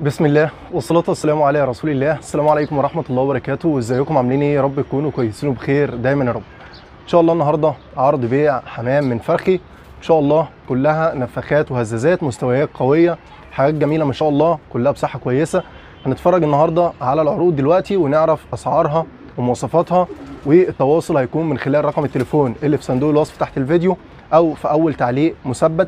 بسم الله والصلاة والسلام على رسول الله السلام عليكم ورحمة الله وبركاته ازيكم عاملين ايه يا رب تكونوا كويسين وبخير دايما يا رب ان شاء الله النهارده عرض بيع حمام من فرخي ان شاء الله كلها نفخات وهزازات مستويات قوية حاجات جميلة ما شاء الله كلها بصحة كويسة هنتفرج النهارده على العروض دلوقتي ونعرف اسعارها ومواصفاتها والتواصل هيكون من خلال رقم التليفون اللي في صندوق الوصف تحت الفيديو او في اول تعليق مثبت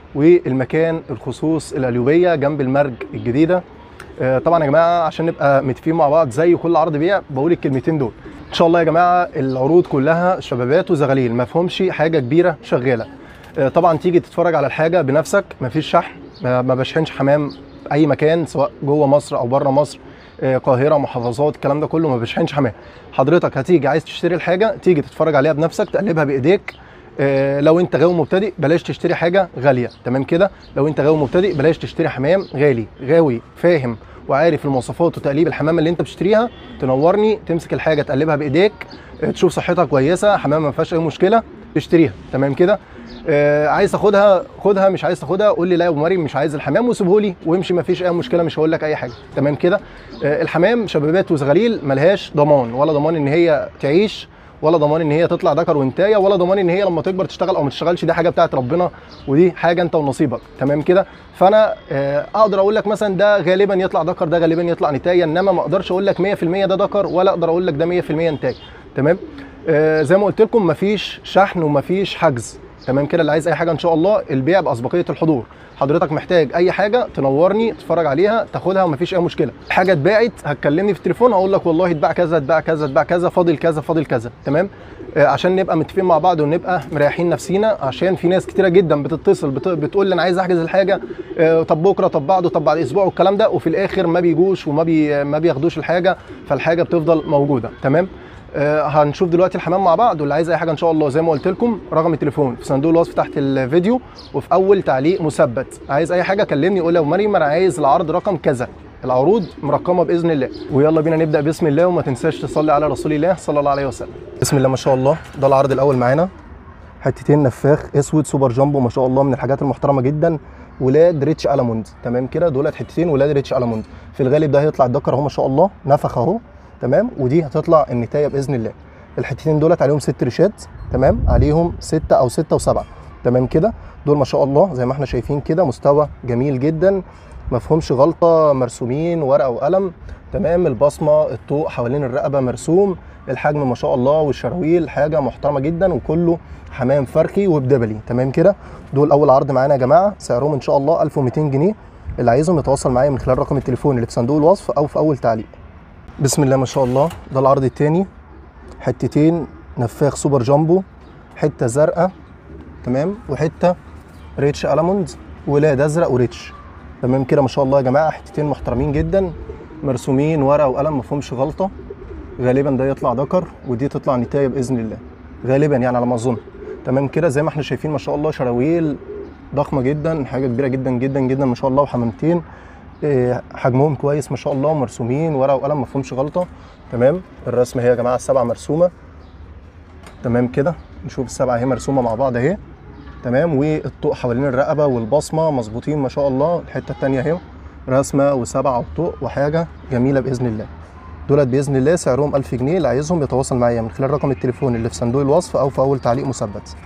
والمكان الخصوص القليوبيه جنب المرج الجديده آه، طبعا يا جماعه عشان نبقى متفقين مع بعض زي كل عرض بيع بقول الكلمتين دول ان شاء الله يا جماعه العروض كلها شبابات وزغاليل ما فيهمش حاجه كبيره شغاله آه، طبعا تيجي تتفرج على الحاجه بنفسك مفيش شحن ما ما بشحنش حمام اي مكان سواء جوه مصر او بره مصر آه، قاهره محافظات الكلام ده كله ما بشحنش حمام حضرتك هتيجي عايز تشتري الحاجه تيجي تتفرج عليها بنفسك تقلبها بايديك آه، لو انت غاوي مبتدئ بلاش تشتري حاجه غاليه تمام كده لو انت غاوي مبتدئ بلاش تشتري حمام غالي غاوي فاهم وعارف المواصفات وتقليب الحمام اللي انت بتشتريها تنورني تمسك الحاجه تقلبها بايديك آه، تشوف صحتها كويسه حمام ما فيهاش اي مشكله تشتريها تمام كده آه عايز تاخدها خدها مش عايز تاخدها قول لي لا يا ابو مريم مش عايز الحمام وسيبه لي وامشي ما فيش اي مشكله مش هقول لك اي حاجه تمام كده آه الحمام شبابات وزغاليل ملهاش ضمان ولا ضمان ان هي تعيش ولا ضمان ان هي تطلع ذكر وانتايه ولا ضمان ان هي لما تكبر تشتغل او ما تشتغلش دي حاجه بتاعت ربنا ودي حاجه انت ونصيبك تمام كده فانا آه، اقدر اقول لك مثلا ده غالبا يطلع ذكر ده غالبا يطلع نتايه انما ما اقدرش اقول لك 100% ده ذكر ولا اقدر اقول لك ده 100% نتايه تمام آه، زي ما قلت لكم مفيش شحن ومفيش حجز تمام كده اللي عايز اي حاجه ان شاء الله البيع باسبقيه الحضور حضرتك محتاج اي حاجه تنورني تتفرج عليها تاخدها ومفيش اي مشكله حاجه اتباعت هتكلمني في التليفون هقول لك والله اتباع كذا اتباع كذا اتباع كذا فاضل كذا فاضل كذا تمام آه، عشان نبقى متفقين مع بعض ونبقى مريحين نفسينا عشان في ناس كتيره جدا بتتصل بت... بتقول لي انا عايز احجز الحاجه آه، طب بكره طب بعده طب بعد اسبوع والكلام ده وفي الاخر ما بيجوش وما بي... ما بياخدوش الحاجه فالحاجه بتفضل موجوده تمام آه، هنشوف دلوقتي الحمام مع بعض واللي عايز اي حاجه ان شاء الله زي ما قلت لكم رقم التليفون في صندوق الوصف تحت الفيديو وفي اول تعليق مثبت عايز اي حاجه كلمني قول لي يا ابو مريم انا عايز العرض رقم كذا العروض مرقمه باذن الله ويلا بينا نبدا بسم الله وما تنساش تصلي على رسول الله صلى الله عليه وسلم بسم الله ما شاء الله ده العرض الاول معانا حتتين نفاخ اسود سوبر جامبو ما شاء الله من الحاجات المحترمه جدا ولاد ريتش الموند تمام كده دولت حتتين ولاد ريتش الموند في الغالب ده هيطلع الدكر اهو ما شاء الله نفخ اهو تمام ودي هتطلع النتايه باذن الله الحتتين دولت عليهم ست ريشات تمام عليهم ستة او ستة وسبعة تمام كده دول ما شاء الله زي ما احنا شايفين كده مستوى جميل جدا مفهومش غلطة مرسومين ورقة وقلم تمام البصمة الطوق حوالين الرقبة مرسوم الحجم ما شاء الله والشراويل حاجة محترمة جدا وكله حمام فرخي وبدبلي تمام كده دول أول عرض معانا يا جماعة سعرهم إن شاء الله 1200 جنيه اللي عايزهم يتواصل معايا من خلال رقم التليفون اللي في صندوق الوصف أو في أول تعليق بسم الله ما شاء الله ده العرض التاني حتتين نفاخ سوبر جامبو حته زرقاء تمام وحته ريتش الموند ولاد ازرق وريتش تمام كده ما شاء الله يا جماعه حتتين محترمين جدا مرسومين ورقه وقلم ما فيهمش غلطه غالبا ده يطلع ذكر ودي تطلع نتايه باذن الله غالبا يعني على ما اظن تمام كده زي ما احنا شايفين ما شاء الله شراويل ضخمه جدا حاجه كبيره جدا جدا جدا ما شاء الله وحمامتين إيه، حجمهم كويس ما شاء الله مرسومين ورقه وقلم ما فيهمش غلطه تمام الرسمه هي يا جماعه السبعه مرسومه تمام كده نشوف السبعه اهي مرسومه مع بعض اهي تمام والطوق حوالين الرقبه والبصمه مظبوطين ما شاء الله الحته الثانيه اهي رسمه وسبعه وطوق وحاجه جميله باذن الله دولت باذن الله سعرهم 1000 جنيه اللي عايزهم يتواصل معايا من خلال رقم التليفون اللي في صندوق الوصف او في اول تعليق مثبت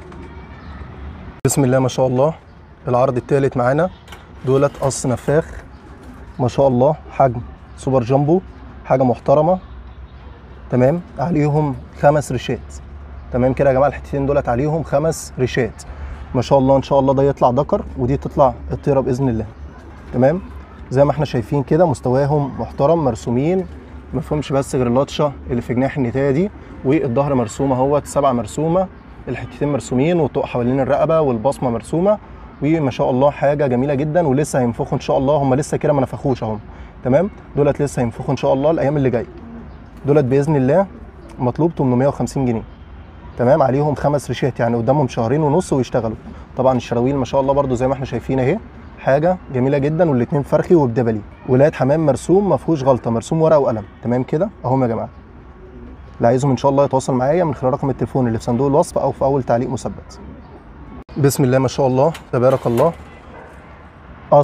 بسم الله ما شاء الله العرض الثالث معانا دولت قص نفاخ ما شاء الله حجم سوبر جامبو حاجه محترمه تمام عليهم خمس ريشات تمام كده يا جماعه الحتتين دولت عليهم خمس ريشات ما شاء الله ان شاء الله ده يطلع ذكر ودي تطلع الطيره باذن الله تمام زي ما احنا شايفين كده مستواهم محترم مرسومين ما فيهمش بس غير اللطشه اللي في جناح النتايه دي والظهر مرسومه اهوت سبعه مرسومه الحتتين مرسومين والطوق حوالين الرقبه والبصمه مرسومه وما شاء الله حاجه جميله جدا ولسه هينفخوا ان شاء الله هم لسه كده ما نفخوش اهم تمام دولت لسه هينفخوا ان شاء الله الايام اللي جايه دولت باذن الله مطلوب 850 جنيه تمام عليهم خمس ريشات يعني قدامهم شهرين ونص ويشتغلوا طبعا الشراويل ما شاء الله برده زي ما احنا شايفين اهي حاجه جميله جدا والاثنين فرخي وبدبلي ولاد حمام مرسوم ما فيهوش غلطه مرسوم ورقه وقلم تمام كده اهم يا جماعه اللي عايزهم ان شاء الله يتواصل معايا من خلال رقم التليفون اللي في صندوق الوصف او في اول تعليق مثبت بسم الله ما شاء الله تبارك الله قص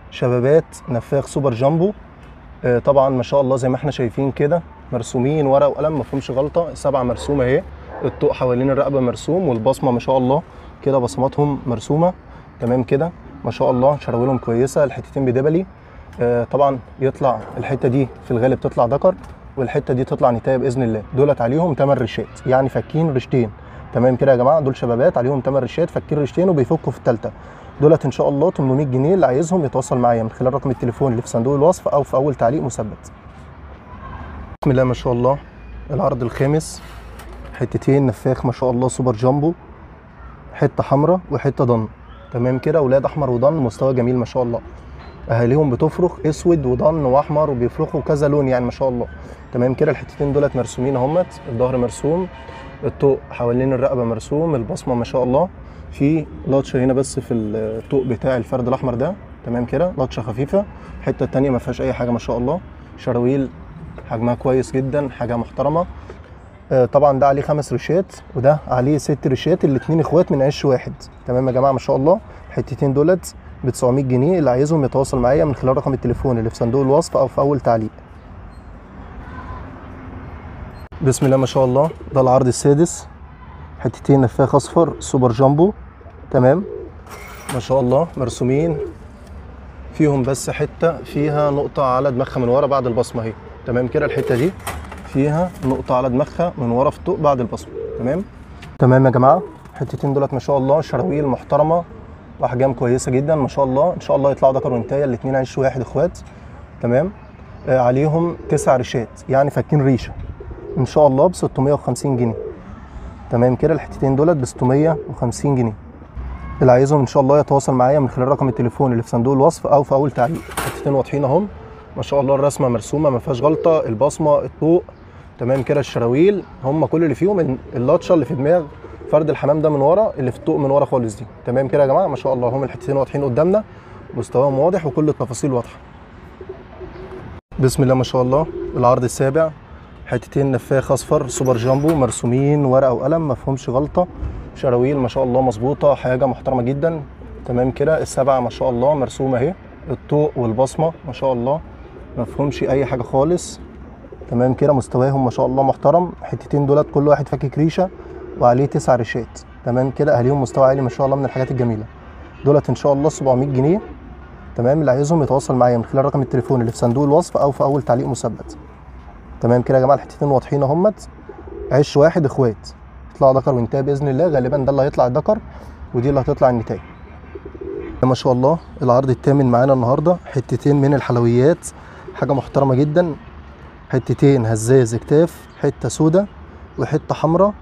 شبابات نفاخ سوبر جامبو آه، طبعا ما شاء الله زي ما احنا شايفين كده مرسومين ورقه وقلم ما فيهمش غلطه السبعه مرسومه اهي الطوق حوالين الرقبه مرسوم والبصمه ما شاء الله كده بصماتهم مرسومه تمام كده ما شاء الله شراويلهم كويسه الحتتين بدبلي آه، طبعا يطلع الحته دي في الغالب تطلع ذكر والحته دي تطلع نتايه باذن الله دولت عليهم 8 ريشات يعني فاكين ريشتين تمام كده يا جماعه دول شبابات عليهم 8 ريشات فاكين ريشتين وبيفكوا في الثالثه دولت ان شاء الله 800 جنيه اللي عايزهم يتواصل معايا من خلال رقم التليفون اللي في صندوق الوصف او في اول تعليق مثبت بسم الله ما شاء الله العرض الخامس حتتين نفاخ ما شاء الله سوبر جامبو حته حمراء وحته ضن تمام كده اولاد احمر وضن مستوى جميل ما شاء الله اهاليهم بتفرخ اسود وضن واحمر وبيفرخوا كذا لون يعني ما شاء الله تمام كده الحتتين دولت مرسومين اهمت الظهر مرسوم الطوق حوالين الرقبه مرسوم البصمه ما شاء الله في لطشه هنا بس في الطوق بتاع الفرد الاحمر ده تمام كده لطشه خفيفه الحته التانيه ما فيهاش اي حاجه ما شاء الله شراويل حجمها كويس جدا حاجه محترمه آه، طبعا ده عليه خمس ريشات وده عليه ست ريشات الاتنين اخوات من عش واحد تمام يا جماعه ما شاء الله الحتتين دولت ب 900 جنيه اللي عايزهم يتواصل معايا من خلال رقم التليفون اللي في صندوق الوصف او في اول تعليق بسم الله ما شاء الله ده العرض السادس حتتين نفاخ اصفر سوبر جامبو تمام ما شاء الله مرسومين فيهم بس حته فيها نقطه على دماغها من ورا بعد البصمه اهي تمام كده الحته دي فيها نقطه على دماغها من ورا في الطوق بعد البصمه تمام تمام يا جماعه الحتتين دولت ما شاء الله شراويل محترمه واحجام كويسه جدا ما شاء الله ان شاء الله يطلعوا ذكر وانتايه الاثنين عيش واحد اخوات تمام آه عليهم تسع ريشات يعني فاكين ريشه ان شاء الله ب 650 جنيه تمام كده الحتتين دولت ب 650 جنيه اللي عايزهم ان شاء الله يتواصل معايا من خلال رقم التليفون اللي في صندوق الوصف او في اول تعليق الحتتين واضحين اهم ما شاء الله الرسمه مرسومه ما فيهاش غلطه البصمه الطوق تمام كده الشراويل هم كل اللي فيهم اللطشه اللي في دماغ فرد الحمام ده من ورا اللي في الطوق من ورا خالص دي تمام كده يا جماعه ما شاء الله هم الحتتين واضحين قدامنا مستواهم واضح وكل التفاصيل واضحه بسم الله ما شاء الله العرض السابع حتتين نفاخ اصفر سوبر جامبو مرسومين ورقه وقلم ما فيهمش غلطه شراويل ما شاء الله مظبوطه حاجه محترمه جدا تمام كده السبعه ما شاء الله مرسومه اهي الطوق والبصمه ما شاء الله ما فيهمش اي حاجه خالص تمام كده مستواهم ما شاء الله محترم الحتتين دولت كل واحد فاكك ريشه وعليه تسع ريشات تمام كده اهاليهم مستوى عالي ما شاء الله من الحاجات الجميله دولت ان شاء الله 700 جنيه تمام اللي عايزهم يتواصل معايا من خلال رقم التليفون اللي في صندوق الوصف او في اول تعليق مثبت تمام كده يا جماعه الحتتين واضحين اهمت عش واحد اخوات يطلع ذكر وانتهى باذن الله غالبا ده اللي هيطلع الذكر ودي اللي هتطلع النتايه ما شاء الله العرض الثامن معانا النهارده حتتين من الحلويات حاجه محترمه جدا حتتين هزاز اكتاف حته سودا وحته حمراء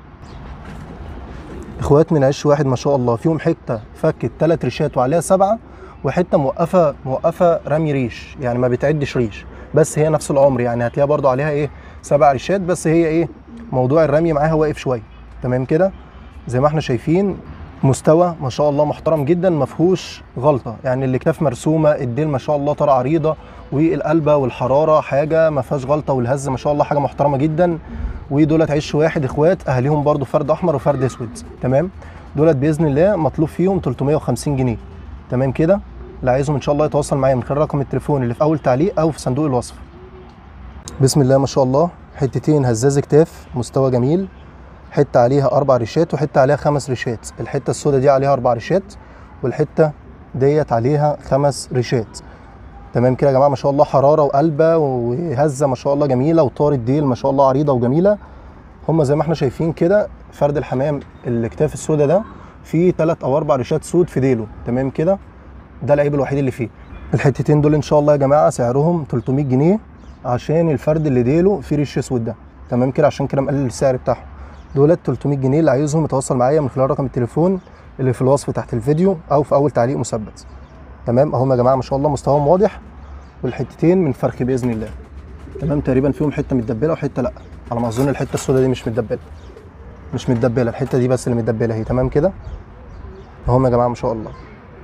اخوات من عش واحد ما شاء الله فيهم حته فكت ثلاث ريشات وعليها سبعه وحته موقفه موقفه رمي ريش يعني ما بتعدش ريش بس هي نفس العمر يعني هتلاقيها برضو عليها ايه سبع ريشات بس هي ايه موضوع الرمي معاها واقف شويه تمام كده زي ما احنا شايفين مستوى ما شاء الله محترم جدا ما فيهوش غلطه يعني الاكتاف مرسومه الديل ما شاء الله طرى عريضه والقلبه والحراره حاجه ما فيهاش غلطه والهز ما شاء الله حاجه محترمه جدا ودولت عيش واحد اخوات اهاليهم برضو فرد احمر وفرد اسود تمام دولت باذن الله مطلوب فيهم 350 جنيه تمام كده اللي عايزهم ان شاء الله يتواصل معايا من خلال رقم التليفون اللي في اول تعليق او في صندوق الوصف بسم الله ما شاء الله حتتين هزاز اكتاف مستوى جميل حته عليها اربع ريشات وحته عليها خمس ريشات الحته السوداء دي عليها اربع ريشات والحته ديت عليها خمس ريشات تمام كده يا جماعه ما شاء الله حراره وقلبه وهزه ما شاء الله جميله وطار الديل ما شاء الله عريضه وجميله هم زي ما احنا شايفين كده فرد الحمام الاكتاف السوداء ده فيه ثلاث او اربع ريشات سود في ديله تمام كده ده العيب الوحيد اللي فيه الحتتين دول ان شاء الله يا جماعه سعرهم 300 جنيه عشان الفرد اللي ديله فيه ريش اسود ده تمام كده عشان كده مقلل السعر بتاعهم دولت 300 جنيه اللي عايزهم يتواصل معايا من خلال رقم التليفون اللي في الوصف تحت الفيديو او في اول تعليق مثبت تمام اهم يا جماعه ما شاء الله مستواهم واضح والحتتين من فرخ باذن الله تمام تقريبا فيهم حته متدبله وحته لا على ما اظن الحته السوداء دي مش متدبله مش متدبله الحته دي بس اللي متدبله اهي تمام كده اهم يا جماعه ما شاء الله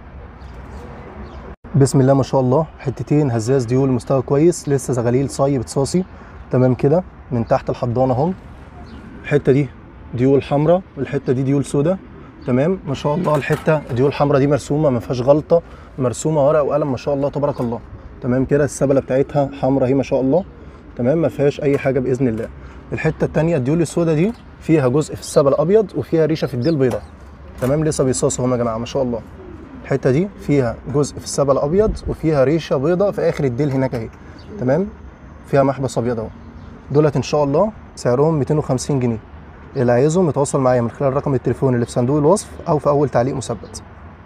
بسم الله ما شاء الله حتتين هزاز ديول مستوى كويس لسه زغاليل صايب صاصي تمام كده من تحت الحضانه اهم الحته دي ديول حمراء والحته دي ديول سودا تمام ما شاء الله الحته الديول الحمراء دي مرسومه ما فيهاش غلطه مرسومه ورق وقلم ما شاء الله تبارك الله تمام كده السبله بتاعتها حمراء اهي ما شاء الله تمام ما فيهاش اي حاجه باذن الله الحته الثانيه الديول السوداء دي فيها جزء في السبل ابيض وفيها ريشه في الديل بيضاء تمام لسه بيصاصوا هم يا جماعه ما شاء الله الحته دي فيها جزء في السبل ابيض وفيها ريشه بيضاء في اخر الديل هناك اهي تمام فيها محبس ابيض اهو دولت ان شاء الله سعرهم 250 جنيه اللي عايزهم يتواصل معايا من خلال رقم التليفون اللي في صندوق الوصف او في اول تعليق مثبت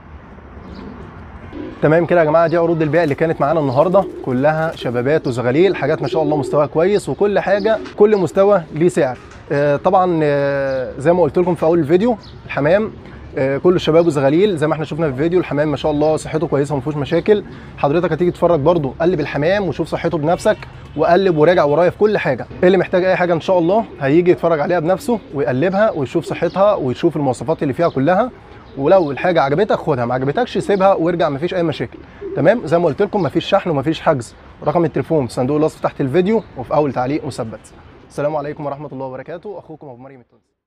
تمام كده يا جماعه دي عروض البيع اللي كانت معانا النهارده كلها شبابات وزغاليل حاجات ما شاء الله مستواها كويس وكل حاجه كل مستوى ليه سعر آه طبعا آه زي ما قلت لكم في اول الفيديو الحمام آه كل الشباب وزغاليل زي ما احنا شفنا في الفيديو الحمام ما شاء الله صحته كويسه وما فيهوش مشاكل حضرتك هتيجي تتفرج برضو قلب الحمام وشوف صحته بنفسك وقلب وراجع ورايا في كل حاجه اللي محتاج اي حاجه ان شاء الله هيجي يتفرج عليها بنفسه ويقلبها ويشوف صحتها ويشوف المواصفات اللي فيها كلها ولو الحاجه عجبتك خدها ما عجبتكش سيبها وارجع مفيش اي مشاكل تمام زي ما قلت لكم مفيش شحن ومفيش حجز رقم التليفون في صندوق الوصف تحت الفيديو وفي اول تعليق مثبت السلام عليكم ورحمه الله وبركاته اخوكم ابو مريم التونسي